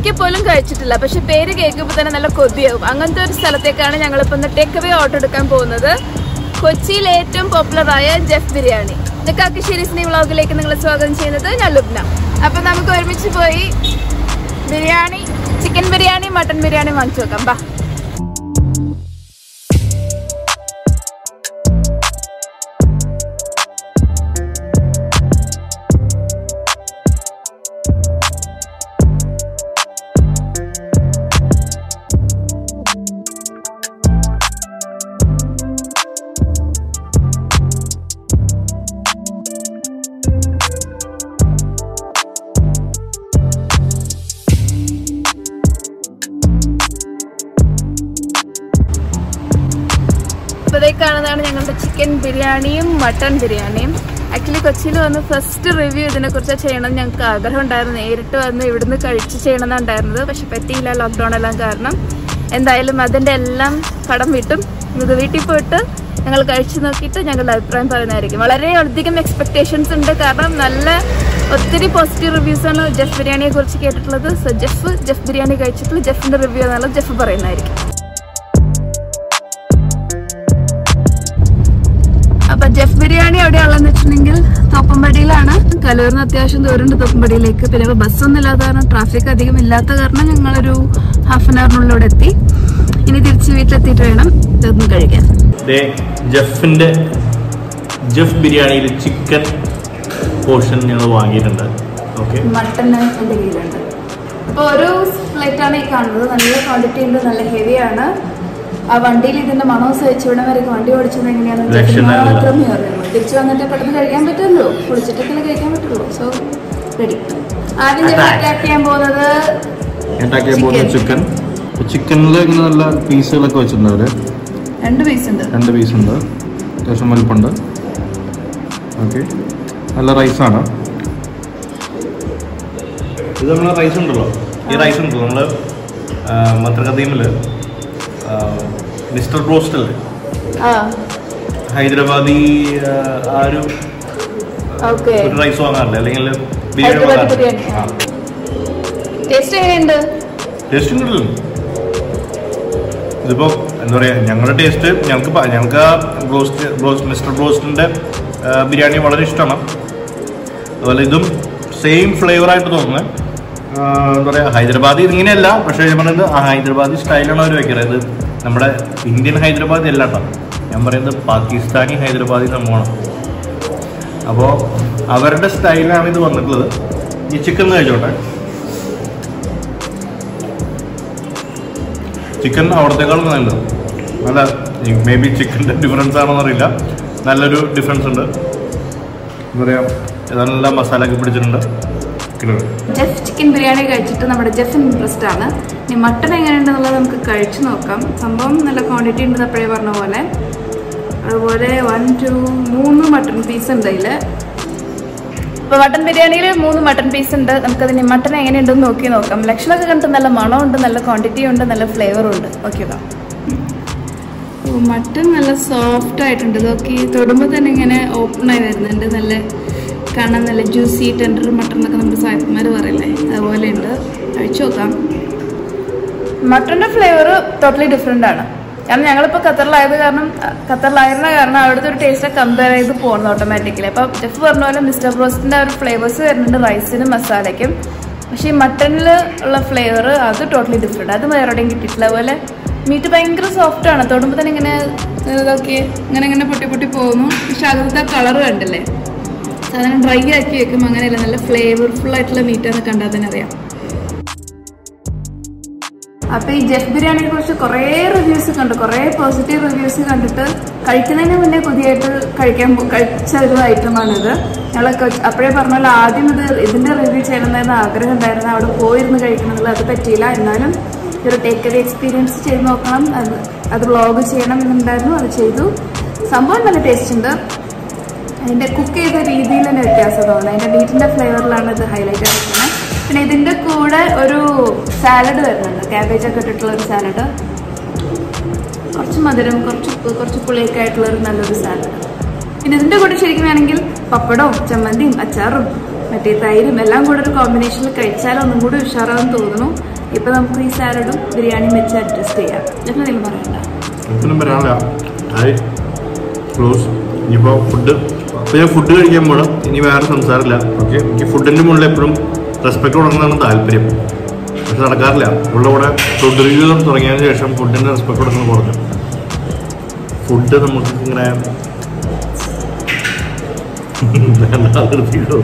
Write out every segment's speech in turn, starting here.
ഒരിക്കൽ പോലും കഴിച്ചിട്ടില്ല പക്ഷെ പേര് കേൾക്കുമ്പോൾ തന്നെ നല്ല കൊതിയാവും അങ്ങനത്തെ ഒരു സ്ഥലത്തേക്കാണ് ഞങ്ങളിപ്പോൾ ഇന്ന് ടേക്ക് അവേ ഓർഡർ എടുക്കാൻ പോകുന്നത് കൊച്ചിയിൽ ഏറ്റവും പോപ്പുലർ ആയ ജെഫ് ബിരിയാണി കാക്കശ്ശേരി സ്നേ വ്ളോഗിലേക്ക് നിങ്ങളെ സ്വാഗതം ചെയ്യുന്നത് ഞാൻ ലുബ്ന അപ്പൊ നമുക്ക് ഒരുമിച്ച് പോയി ബിരിയാണി ചിക്കൻ ബിരിയാണി മട്ടൻ ബിരിയാണി വാങ്ങിച്ചു വെക്കാം ബാ ഇപ്പോഴേ കാണുന്നതാണ് ഞങ്ങളുടെ ചിക്കൻ ബിരിയാണിയും മട്ടൺ ബിരിയാണിയും ആക്ച്വലി കൊച്ചിയിൽ വന്ന് ഫസ്റ്റ് റിവ്യൂ ഇതിനെ കുറിച്ച് ചെയ്യണം ഞങ്ങൾക്ക് ആഗ്രഹം ഉണ്ടായിരുന്നു നേരിട്ട് വന്ന് ഇവിടുന്ന് കഴിച്ച് ചെയ്യണമെന്നുണ്ടായിരുന്നത് പക്ഷെ പറ്റിയില്ല ലോക്ക്ഡൗൺ എല്ലാം കാരണം എന്തായാലും അതിൻ്റെ എല്ലാം കടം വിട്ടും ഇത് വീട്ടിൽ പോയിട്ട് ഞങ്ങൾ കഴിച്ചു നോക്കിയിട്ട് ഞങ്ങളുടെ അഭിപ്രായം പറയുന്നതായിരിക്കും വളരെ അധികം എക്സ്പെക്ടേഷൻസ് ഉണ്ട് കാരണം നല്ല ഒത്തിരി പോസിറ്റീവ് റിവ്യൂസ് ആണ് ജെഫ് ബിരിയാണിയെ കുറിച്ച് കേട്ടിട്ടുള്ളത് സോ ജെഫ് ജെഫ് ബിരിയാണി കഴിച്ചിട്ടുള്ള ജെഫിന്റെ റിവ്യൂ എന്നുള്ളത് ജെഫ് പറയുന്നതായിരിക്കും അപ്പൊ ജെഫ് ബിരിയാണി എവിടെയാണെന്ന് വെച്ചിട്ടുണ്ടെങ്കിൽ തോപ്പമ്പടിയിലാണ് കലൂരിന് അത്യാവശ്യം ദൂരമുണ്ട് തോപ്പമ്പടിയിലേക്ക് പിന്നെ ഇപ്പൊ ബസ്സൊന്നും ഇല്ലാത്ത കാരണം ട്രാഫിക് അധികം ഇല്ലാത്ത കാരണം ഞങ്ങളൊരു ഹാഫ് ആൻ അവറിനുള്ളിൽ ഇവിടെ എത്തി ഇനി തിരിച്ച് വീട്ടിലെത്തിയിട്ട് വേണം ഇതൊന്നും കഴിക്കാൻ ദേ ജഫിന്റെ ജഫ് ബിരിയാണിയിൽ ചിക്കൻ പോർഷൻ ഞങ്ങൾ വാങ്ങിയിട്ടുണ്ട് ഓക്കെ മട്ടൺ എൻ്റെ കയ്യിലുണ്ട് അപ്പോൾ ഒരു പ്ലേറ്റ് ആണ് ഈ കാണുന്നത് നല്ല ക്വാണ്ടിറ്റി ഉണ്ട് നല്ല ഹെവി ആണ് ആ വണ്ടിയിൽ ഇതിന്റെ മണം സഹിച്ച് ഇവിടെ വരെ വണ്ടി ഓടിച്ചത് എങ്ങനെയാണെന്ന് വെച്ചാൽ രക്ഷണമില്ല. മാത്രമേ അറിയുള്ളൂ തിരിച്ചു വന്നിട്ട് പെട്ടെന്ന് കഴിക്കാൻ പറ്റുമല്ലോ കുളിച്ചിട്ടൊക്കെ കഴിക്കാൻ പറ്റുള്ളൂ സോ റെഡി ആദ്യം ഞാൻ Attack. അറ്റാക്ക് ചെയ്യാൻ പോകുന്നത് ഉണ്ടാക്കിയ പോകുന്ന Chicken. ചിക്കൻ ചിക്കനിൽ ഇങ്ങനെ നല്ല പീസുകളൊക്കെ വെച്ചിട്ടുണ്ട് അവര് രണ്ട് പീസ് ഉണ്ട് രണ്ട് പീസ് ഉണ്ട് അത്യാവശ്യം വലുപ്പമുണ്ട് ഓക്കെ നല്ല റൈസാണ് ഇത് നമ്മളെ റൈസ് ഉണ്ടല്ലോ ഈ റൈസ് ഉണ്ടല്ലോ നമ്മൾ മത്രകദീമിൽ മിസ്റ്റർ ബ്രോസ്റ്റ് അല്ലേ ആ ഹൈദരാബാദി ആ, ആ ഒരു ഓക്കെ ഒരു റൈസ് വാങ്ങാറില്ല അല്ലെങ്കിൽ ബിരിയാണി ഹൈദരാബാദി വാങ്ങാറില്ല ബിരിയാണി. ആ ടേസ്റ്റ് എങ്ങനെയുണ്ട് ടേസ്റ്റ് ഉണ്ടല്ലോ ഇതിപ്പോ എന്താ പറയാ ഞങ്ങളുടെ ടേസ്റ്റ് ഞങ്ങൾക്ക് പ- ഞങ്ങൾക്ക് ആ ബ്രോസ്റ്റ് ബ്രോസ്റ്റ് മിസ്റ്റർ ബ്രോസ്റ്റിന്റെ ആ, ബിരിയാണി വളരെ ഇഷ്ടമാണ് അതുപോലെ ഇതും സെയിം ഫ്ലേവർ ആയിട്ട് തോന്നുന്നത് ആ, എന്താ പറയാ ഹൈദരാബാദി ഇതിങ്ങനെയല്ല പക്ഷേ ഞാൻ പറയുന്നത് ആ ഹൈദരാബാദി സ്റ്റൈലാണ് അവർ വെക്കുന്നത് ഇത് നമ്മുടെ ഇന്ത്യൻ ഹൈദരാബാദി അല്ല കേട്ടോ ഞാൻ പറയുന്നത് പാകിസ്ഥാനി ഹൈദരാബാദി സംഭവമാണ് അപ്പോൾ അവരുടെ സ്റ്റൈലാണ് ഇത് വന്നിട്ടുള്ളത് ഈ ചിക്കൻ കഴിച്ചോട്ടെ ചിക്കൻ അവിടത്തേക്കാളും നല്ലത് നല്ല മേ ബി ചിക്കൻ്റെ ഡിഫറൻസ് ആണെന്ന് അറിയില്ല നല്ലൊരു ഡിഫറൻസ് ഉണ്ട് എന്താ പറയുക നല്ല മസാല ഒക്കെ പിടിച്ചിട്ടുണ്ട് കിട്ടും ജെഫ് ചിക്കൻ ബിരിയാണി കഴിച്ചിട്ട് നമ്മുടെ ജെഫ് ഇൻട്രസ്റ്റ് ആണ് ഇനി മട്ടൺ എങ്ങനെയുണ്ടെന്നുള്ളത് നമുക്ക് കഴിച്ചു നോക്കാം സംഭവം നല്ല ക്വാണ്ടിറ്റി ഉണ്ട് അപ്പോഴേ പറഞ്ഞ പോലെ അതുപോലെ വൺ ടു മൂന്ന് മട്ടൺ പീസ് ഉണ്ട് അതിൽ ഇപ്പോൾ മട്ടൺ ബിരിയാണിയിൽ മൂന്ന് മട്ടൺ പീസ് ഉണ്ട് നമുക്കതിന് മട്ടൺ എങ്ങനെയുണ്ടെന്ന് നോക്കി നോക്കാം ലക്ഷണമൊക്കെ കണ്ടിട്ട് നല്ല മണമുണ്ട് നല്ല ക്വാണ്ടിറ്റി ഉണ്ട് നല്ല ഫ്ലേവറും ഉണ്ട് ഓക്കെ മട്ടൺ നല്ല സോഫ്റ്റ് ആയിട്ടുണ്ട് ഇതൊക്കെ തൊടുമ്പോൾ തന്നെ ഇങ്ങനെ ഓപ്പൺ ആയി വരുന്നുണ്ട് നല്ല കാണാൻ നല്ല ജ്യൂസി ടെൻഡർ മട്ടൺ എന്നൊക്കെ നമ്മുടെ സാഹിത്യന്മാർ പറയില്ലേ അതുപോലെ ഉണ്ട് കഴിച്ചു നോക്കാം മട്ടൻ്റെ ഫ്ലേവർ ടോട്ടലി ഡിഫറെൻ്റ് ആണ് കാരണം ഞങ്ങളിപ്പോൾ ഖത്തറിലായത് കാരണം അഹ് ഖത്തറിലായിരുന്ന കാരണം അവിടുത്തെ ഒരു ടേസ്റ്റ് കമ്പയർ ചെയ്ത് പോകുന്നത് ഓട്ടോമാറ്റിക്കലി അപ്പോൾ ജെഫ് പറഞ്ഞ പോലെ മിസ്റ്റർ ബ്രോസ്റ്റിൻ്റെ ഒരു ഫ്ലേവേഴ്സ് വരുന്നുണ്ട് റൈസിനും മസാലയ്ക്കും പക്ഷേ ഈ മട്ടണിൽ ഉള്ള ഫ്ലേവർ അത് ടോട്ടലി ഡിഫറെൻ്റ് അത് വേറെ എവിടെയും കിട്ടിയിട്ടില്ല അതുപോലെ മീറ്റ് ഭയങ്കര സോഫ്റ്റ് ആണ് തൊടുമ്പോൾ തന്നെ ഇങ്ങനെ ഇതൊക്കെ ഇങ്ങനെ ഇങ്ങനെ പൊട്ടി പൊട്ടി പോകുന്നു പക്ഷെ അതിലത്തെ കളർ കണ്ടില്ലേ സാധാരണ ഡ്രൈ ആക്കി വെക്കുമ്പോൾ അങ്ങനെയല്ല നല്ല ഫ്ലേവർഫുൾ ആയിട്ടുള്ള മീറ്റാന്ന് കണ്ടാൽ തന്നെ അറിയാം അപ്പൊ ഈ ജെഫ് ബിരിയാണിയെ കുറിച്ച് കുറേ റിവ്യൂസ് കണ്ടു കുറേ പോസിറ്റീവ് റിവ്യൂസ് കണ്ടിട്ട് കഴിക്കുന്നതിന് മുന്നേ പുതിയതായിട്ട് കഴിക്കാൻ പോ- കഴിച്ച ഒരു ഐറ്റമാണിത് ഞങ്ങൾ അപ്പോഴേ പറഞ്ഞ പോലെ ആദ്യം ഇത് ഇതിന്റെ റിവ്യൂ ചെയ്യണമെന്നായിരുന്നു ആഗ്രഹം ഉണ്ടായിരുന്നു അവിടെ പോയിരുന്ന് കഴിക്കണമെന്നുള്ള അത് പറ്റിയില്ല എന്നാലും ഒരു ടേക്ക് അവേ എക്സ്പീരിയൻസ് ചെയ്ത് നോക്കണം അത് അത് വ്ളോഗ് ചെയ്യണം എന്നുണ്ടായിരുന്നു അത് ചെയ്തു സംഭവം നല്ല ടേസ്റ്റ് ഉണ്ട് അതിന്റെ കുക്ക് ചെയ്ത രീതിയിൽ തന്നെ വ്യത്യാസം തോന്നുന്നു അതിന്റെ മീറ്റിന്റെ ഫ്ലേവറിലാണ് ഇത് ഹൈലൈറ്റ് ആയിരിക്കുന്നത് പിന്നെ ഇതിന്റെ കൂടെ ഒരു സാലഡ് വരുന്നുണ്ട് ക്യാബേജ് ഒക്കെ ഇട്ടിട്ടുള്ള ഒരു സാലഡ് കുറച്ച് മധുരം കുറച്ച് ഉപ്പ് കുറച്ച് പുളിയൊക്കെ ആയിട്ടുള്ള ഒരു നല്ലൊരു സാലഡ് പിന്നെ ഇതിന്റെ കൂടെ ശരിക്കും വേണമെങ്കിൽ പപ്പടവും ചമ്മന്തിയും അച്ചാറും മറ്റേ തൈരും എല്ലാം കൂടെ ഒരു കോമ്പിനേഷനിൽ കഴിച്ചാൽ ഒന്നും കൂടി ഉഷാറാവും തോന്നുന്നു ഇപ്പൊ നമുക്ക് ഈ സാലഡും ബിരിയാണിയും വെച്ച് അഡ്ജസ്റ്റ് ചെയ്യാം ജെഫ് നിങ്ങൾ പറയണ്ട ഒന്നും പറയാനില്ല ഹായ് ക്ലോസ് ഇനിയിപ്പോൾ ഫുഡ് അപ്പോൾ ഞാൻ ഫുഡ് കഴിക്കാൻ പോകണം ഇനി വേറെ സംസാരമില്ല ഓക്കെ എനിക്ക് ഫുഡിൻ്റെ മുകളിൽ എപ്പോഴും റെസ്പെക്ട് കൊടുക്കുന്നതാണ് താല്പര്യം പക്ഷെ നടക്കാറില്ല ഉള്ള കൂടെ ഫുഡ് റിവ്യൂ തുടങ്ങിയതിന് ശേഷം ഫുഡിൻ്റെ റെസ്പെക്ട് കൊടുക്കുന്നത് കുറഞ്ഞു ഫുഡ് നമുക്ക് ഇങ്ങനെ അല്ലാതെ നിർത്തിയിട്ടോ.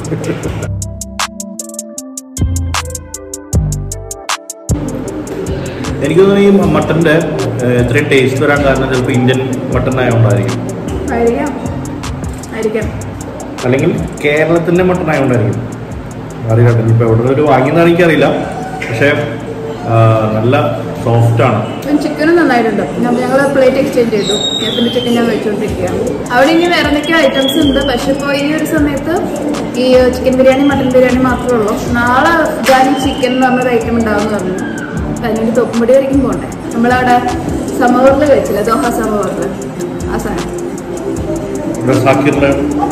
എനിക്ക് തോന്നുന്നു ഈ മട്ടൻ്റെ ഇത്രയും ടേസ്റ്റ് വരാൻ കാരണം ചിലപ്പോൾ ഇന്ത്യൻ മട്ടൺ ആയതുകൊണ്ടായിരിക്കും ആയിരിക്കാം ആയിരിക്കാം അല്ലെങ്കിൽ കേരളത്തിൻ്റെ മട്ടൺ ആയതുകൊണ്ടായിരിക്കും അറിയാം ഇപ്പോൾ എവിടെ നിന്ന് ഒരു വാങ്ങിയെന്ന് എനിക്കറിയില്ല പക്ഷേ ആ, നല്ല സോഫ്റ്റ് ആണ് ചിക്കനും നന്നായിട്ടുണ്ട് ഞങ്ങൾ പ്ലേറ്റ് എക്സ്ചേഞ്ച് ചെയ്തു ഞാൻ പിന്നെ ചിക്കൻ ഞാൻ കഴിച്ചുകൊണ്ടിരിക്കുകയാണ് അവിടെ ഇനി വേറെ എന്തൊക്കെയോ ഐറ്റംസ് ഉണ്ട് പക്ഷെ ഇപ്പോൾ ഈ ഒരു സമയത്ത് ഈ ചിക്കൻ ബിരിയാണി മട്ടൻ ബിരിയാണി മാത്രമേ ഉള്ളൂ നാളെ ജാനി ചിക്കൻ എന്ന് പറഞ്ഞൊരു ഐറ്റം ഉണ്ടാവും പറഞ്ഞു അതിന് തോപ്പുംപടി വരയ്ക്കും പോകണ്ടേ നമ്മളവിടെ സമോറിൽ കഴിച്ചില്ല ദോഹ സമോറിൽ ആ സാധനം ഇവിടെ സാക്കിറിൻ്റെ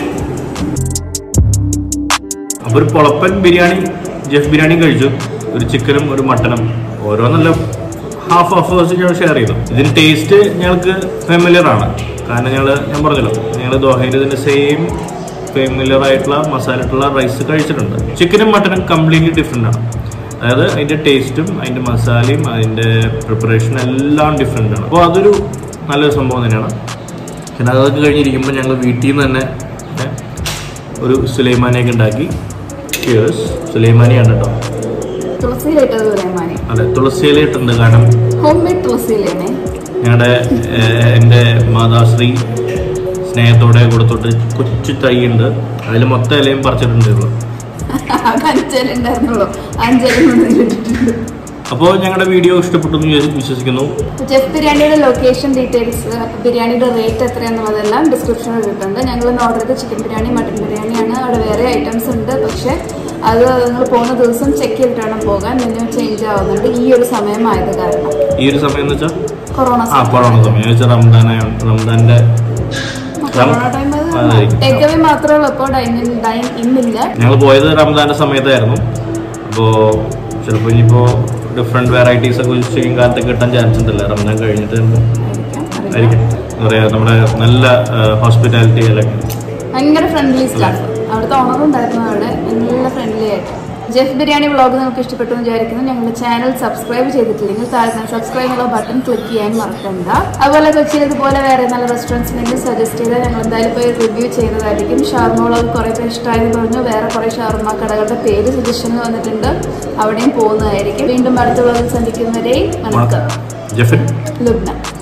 അപ്പോൾ ഒരു പൊളപ്പൻ ബിരിയാണി ജെഫ് ബിരിയാണി കഴിച്ചു ഒരു ചിക്കനും ഒരു മട്ടനും ഓരോന്നല്ല ഹാഫ് ഹാഫ് വെച്ച് ഞങ്ങൾ ഷെയർ ചെയ്തു ഇതിന് ടേസ്റ്റ് ഞങ്ങൾക്ക് ഫെമിലിയർ ആണ് കാരണം ഞങ്ങൾ ഞാൻ പറഞ്ഞല്ലോ ഞങ്ങൾ ദോഹയിൽ ഇതിൻ്റെ സെയിം ഫെമിലിയർ ആയിട്ടുള്ള മസാല ഇട്ടുള്ള റൈസ് കഴിച്ചിട്ടുണ്ട് ചിക്കനും മട്ടനും കംപ്ലീറ്റ്ലി ഡിഫറെൻ്റ് ആണ് അതായത് അതിൻ്റെ ടേസ്റ്റും അതിൻ്റെ മസാലയും അതിൻ്റെ പ്രിപ്പറേഷനും എല്ലാം ഡിഫറെൻ്റ് ആണ് അപ്പോൾ അതൊരു നല്ലൊരു സംഭവം തന്നെയാണ് പിന്നെ അതൊക്കെ കഴിഞ്ഞിരിക്കുമ്പോൾ ഞങ്ങൾ വീട്ടിൽ നിന്ന് തന്നെ ഏ, ഒരു സുലൈമാനിയൊക്കെ ഉണ്ടാക്കി ചിയേഴ്സ് സുലൈമാനിയാണ് കേട്ടോ തുളസിയിലിട്ടത് സുലൈമാനി അതെ തുളസിയില ഇട്ടുണ്ട് കാരണം ഹോം മെയ്ഡ് തുളസിയിലേനെ ഞങ്ങളുടെ എൻ്റെ മാതാശ്രീ സ്നേഹത്തോടെ കൊടുത്തോട്ട് കൊച്ചു തൈ ഉണ്ട് അതിൽ മൊത്തം ഇലയും പറിച്ചിട്ടുണ്ടായിരുന്നു അത് അഞ്ചലുണ്ടായിരുന്നുള്ളൂ അഞ്ചലും ഇട്ടിട്ടുണ്ട് അപ്പോൾ ഞങ്ങളുടെ വീഡിയോ ഇഷ്ടപ്പെട്ടു എന്ന് വിശ്വ- വിശ്വസിക്കുന്നു ജെഫ് ബിരിയാണിയുടെ ലൊക്കേഷൻ ഡീറ്റെയിൽസ് ബിരിയാണിയുടെ റേറ്റ് എത്രയാണെന്നുള്ളതെല്ലാം ഡിസ്ക്രിപ്ഷനിൽ ഇട്ടിട്ടുണ്ട് ഞങ്ങൾ ഇന്ന് ഓർഡർ ചെയ്ത ചിക്കൻ ബിരിയാണി മട്ടൻ ബിരിയാണിയാണ് അവിടെ വേറെ ഐറ്റംസ് ഉണ്ട് പക്ഷേ അത് നിങ്ങൾ പോകുന്ന ദിവസം ചെക്ക് ചെയ്തിട്ട് വേണം പോകാൻ മെനു ചേഞ്ച് ആവുന്നുണ്ട് ഈ ഒരു സമയമായത് കാരണം ഈ ഒരു സമയം എന്ന് വെച്ചാൽ കൊറോണ ആ കൊറോണ സമയം എന്ന് വെച്ചാൽ റംദാനായ റംദാൻ്റെ കൊറോണ ടൈം അതായിരിക്കും. ടേക്ക് അവേ മാത്രമേ ഉള്ളൂ ഇപ്പോൾ ഡൈനിങ് ഡൈൻ ഇന്നില്ല ഞങ്ങൾ പോയത് റംദാൻ്റെ സമയത്തായിരുന്നു അപ്പോൾ ചിലപ്പോൾ ഇനിയിപ്പോൾ ഡിഫറെൻറ്റ് വെറൈറ്റീസ് ഒക്കെ ഉച്ചയും കാലത്തൊക്കെ കിട്ടാൻ ചാൻസ് ഉണ്ടല്ലോ റംദാൻ കഴിഞ്ഞിട്ട് ചിലപ്പോൾ ആയിരിക്കാം അറിയില്ല. ആയിരിക്കും എന്താ പറയുക നമ്മുടെ നല്ല ഹോസ്പിറ്റാലിറ്റി അല്ലെങ്കിൽ ഭയങ്കര ഫ്രണ്ട്ലി സ്റ്റാഫ് അവിടുത്തെ ഓണർ ഉണ്ടായിരുന്നു അവിടെ നല്ല ഫ്രണ്ട്ലി ആയിട്ട് ജെഫ് ബിരിയാണി വ്ളോഗ് നിങ്ങൾക്ക് ഇഷ്ടപ്പെട്ടു എന്ന് വിചാരിക്കുന്നു ഞങ്ങളുടെ ചാനൽ സബ്സ്ക്രൈബ് ചെയ്തിട്ടില്ലെങ്കിൽ താഴെ സബ്സ്ക്രൈബ് എന്നുള്ള ബട്ടൺ ക്ലിക്ക് ചെയ്യാൻ മറക്കണ്ട അതുപോലെ കൊച്ചിയിൽ ഇതുപോലെ വേറെ നല്ല റെസ്റ്റോറൻറ്റ്സ് ഉണ്ടെങ്കിൽ സജസ്റ്റ് ചെയ്താൽ ഞങ്ങൾ എന്തായാലും പോയി റിവ്യൂ ചെയ്യുന്നതായിരിക്കും ഷാർമ വ്ളോഗ് കുറേ പേര് ഇഷ്ടമായെന്ന് പറഞ്ഞു വേറെ കുറേ ഷാർമ കടകളുടെ പേര് സജഷന് വന്നിട്ടുണ്ട് അവിടെയും പോകുന്നതായിരിക്കും വീണ്ടും അടുത്ത വ്ളോഗിൽ സന്ധിക്കുന്നവരെ വണക്കം ജെഫിൻ ലുബ്ന